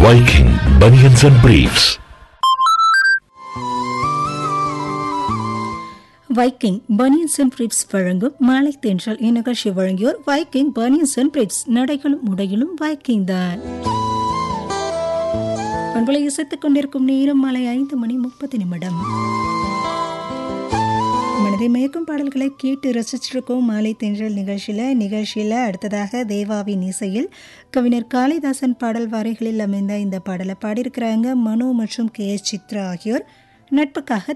Viking Bunions and Briefs. Viking banians and briefs வழங்கும் மாலை தென்றல் இந்நிகழ்ச்சி வழங்கியோர் வைக்கிங் பனியன்ஸ் அண்ட் பிரிப்ஸ் நடைகளும் உடைகளும் வைக்கிங் தான் பண்பலை இசைத்துக் கொண்டிருக்கும் நேரம் மாலை ஐந்து மணி முப்பது நிமிடம் மனதை மயக்கும் பாடல்களை கேட்டு ரசிச்சிருக்கோம் மாலை தென்றல் நிகழ்ச்சியில் நிகழ்ச்சியில் அடுத்ததாக தேவாவின் இசையில் கவிஞர் காளிதாசன் பாடல் வரைகளில் அமைந்த இந்த பாடலை பாடியிருக்கிறாங்க மனோ மற்றும் கே எஸ் சித்ரா ஆகியோர் நட்புக்காக